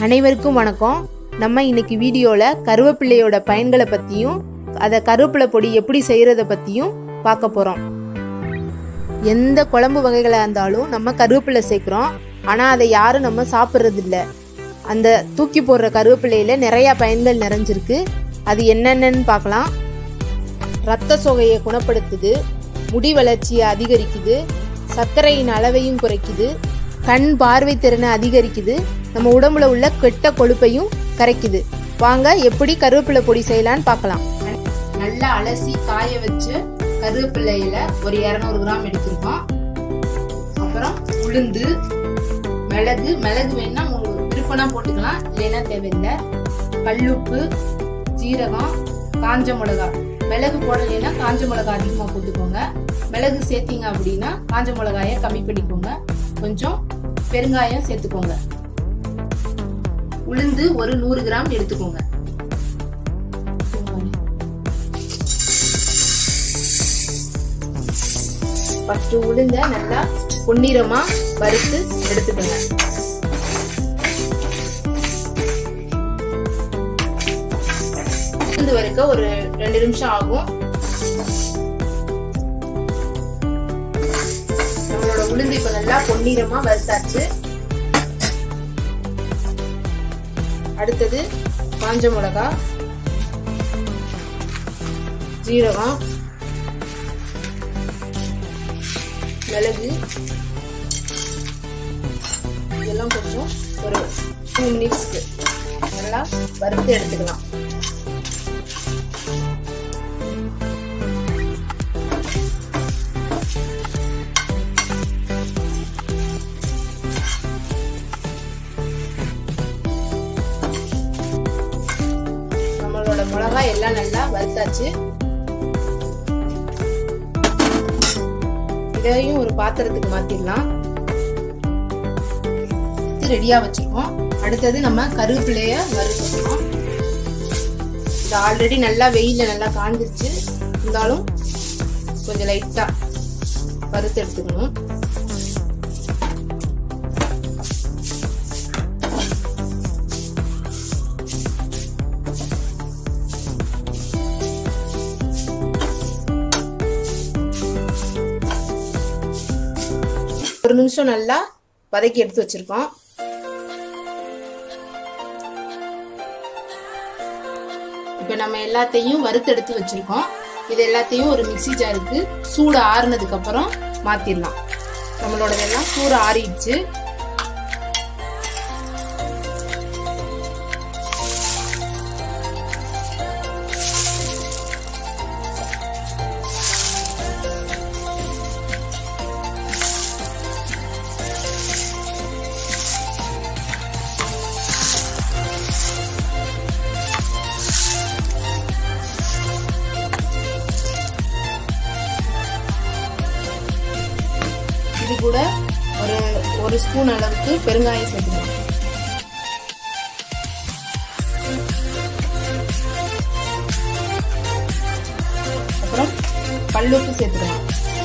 அனைவருக்கும் வணக்கம் நம்ம இன்னைக்கு வீடியோவில் கருவேப்பிள்ளையோட பயன்களை பற்றியும் அதை கருவேப்பிலை பொடி எப்படி செய்கிறத பற்றியும் பார்க்க போகிறோம் எந்த குழம்பு வகைகளாக இருந்தாலும் நம்ம கருவேப்பிலை சேர்க்குறோம் ஆனால் அதை யாரும் நம்ம சாப்பிட்றது இல்ல அந்த தூக்கி போடுற கருவேப்பிலையில நிறையா பயன்கள் நிறைஞ்சிருக்கு அது என்னென்னன்னு பார்க்கலாம் ரத்த சோகையை குணப்படுத்துது முடி வளர்ச்சியை அதிகரிக்குது சர்க்கரையின் அளவையும் குறைக்குது கண் பார்வை திறனை அதிகரிக்குது நம்ம உடம்புல உள்ள கெட்ட கொழுப்பையும் கரைக்குது வாங்க எப்படி கருவேப்பிலை பொடி செய்யலான்னு பார்க்கலாம் நல்லா அலசி காய வச்சு கருவேப்பிலையில ஒரு இரநூறு கிராம் எடுத்திருக்கோம் அப்புறம் உளுந்து மிளகு மிளகு வேணா உங்களுக்கு விருப்பம்னா போட்டுக்கலாம் இல்லைன்னா தேவையில்லை கல்லுப்பு ஜீரகம் காஞ்ச மிளகா மிளகு போடலைன்னா காஞ்ச மிளகா அதிகமாக போட்டுக்கோங்க மிளகு சேர்த்தீங்க அப்படின்னா காஞ்ச மிளகாயை கம்மி பண்ணிக்கோங்க கொஞ்சம் பெருங்காயம் சேர்த்துக்கோங்க உளுந்து ஒரு நூறு கிராம் எடுத்துக்கோங்க ஃபர்ஸ்ட் உளுந்த நல்லா பொன்னிறமா வறுத்து எடுத்துக்கோங்க உளுந்து வறுக்க ஒரு ரெண்டு நிமிஷம் ஆகும் நம்மளோட உளுந்து இப்ப நல்லா பொன்னிறமா வறுத்தாச்சு அடுத்தது காஞ்ச மிளகா ஜீரகம் மிளகு இதெல்லாம் கொஞ்சம் ஒரு டூ மினிட்ஸ்க்கு நல்லா வறுத்து எடுத்துக்கலாம் நம்மளோட மிளகாய் எல்லாம் நல்லா வறுத்தாச்சு இதையும் ஒரு பாத்திரத்துக்கு மாத்திடலாம் இது ரெடியா வச்சிருக்கோம் அடுத்தது நம்ம கருவேப்பிலைய வறுக்கணும் இது ஆல்ரெடி நல்லா வெயில நல்லா காஞ்சிருச்சு இருந்தாலும் கொஞ்சம் லைட்டா வறுத்து எடுத்துக்கணும் ஒரு நிமிஷம் நல்லா வதக்கி எடுத்து வச்சிருக்கோம் இப்போ நம்ம எல்லாத்தையும் வறுத்து எடுத்து வச்சிருக்கோம் இது எல்லாத்தையும் ஒரு மிக்சி ஜாருக்கு சூடு ஆறுனதுக்கு அப்புறம் மாத்திடலாம் நம்மளோடதெல்லாம் சூடு ஆறிடுச்சு இது கூட ஒரு ஒரு ஸ்பூன் அளவுக்கு பெருங்காயம் சேர்த்துக்கலாம் அப்புறம் கல்லுப்பு சேர்த்துக்கலாம்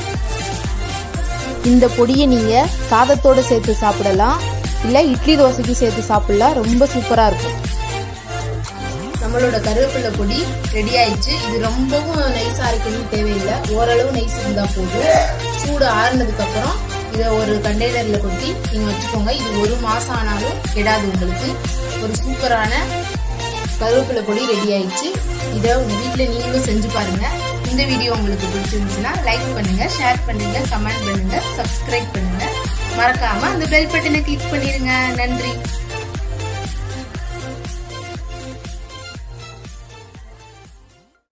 இந்த பொடியை நீங்க சாதத்தோட சேர்த்து சாப்பிடலாம் இல்ல இட்லி தோசைக்கு சேர்த்து சாப்பிடலாம் ரொம்ப சூப்பரா இருக்கும் நம்மளோட கருவேப்பிலை பொடி ரெடி ஆயிடுச்சு இது ரொம்பவும் நைஸா இருக்கணும்னு தேவையில்லை ஓரளவு நைஸ் இருந்தா போதும் சூடு ஆறுனதுக்கு அப்புறம் இதை ஒரு கண்டெய்னர்ல கொட்டி நீங்க வச்சுக்கோங்க இது ஒரு மாசம் ஆனாலும் கெடாது உங்களுக்கு ஒரு சூப்பரான கருவேப்பிலை பொடி ரெடி ஆயிடுச்சு இதை உங்க வீட்டுல நீங்களும் செஞ்சு பாருங்க இந்த வீடியோ உங்களுக்கு பிடிச்சிருந்துச்சுன்னா லைக் பண்ணுங்க ஷேர் பண்ணுங்க கமெண்ட் பண்ணுங்க சப்ஸ்கிரைப் பண்ணுங்க மறக்காம அந்த பெல் பட்டனை கிளிக் பண்ணிருங்க நன்றி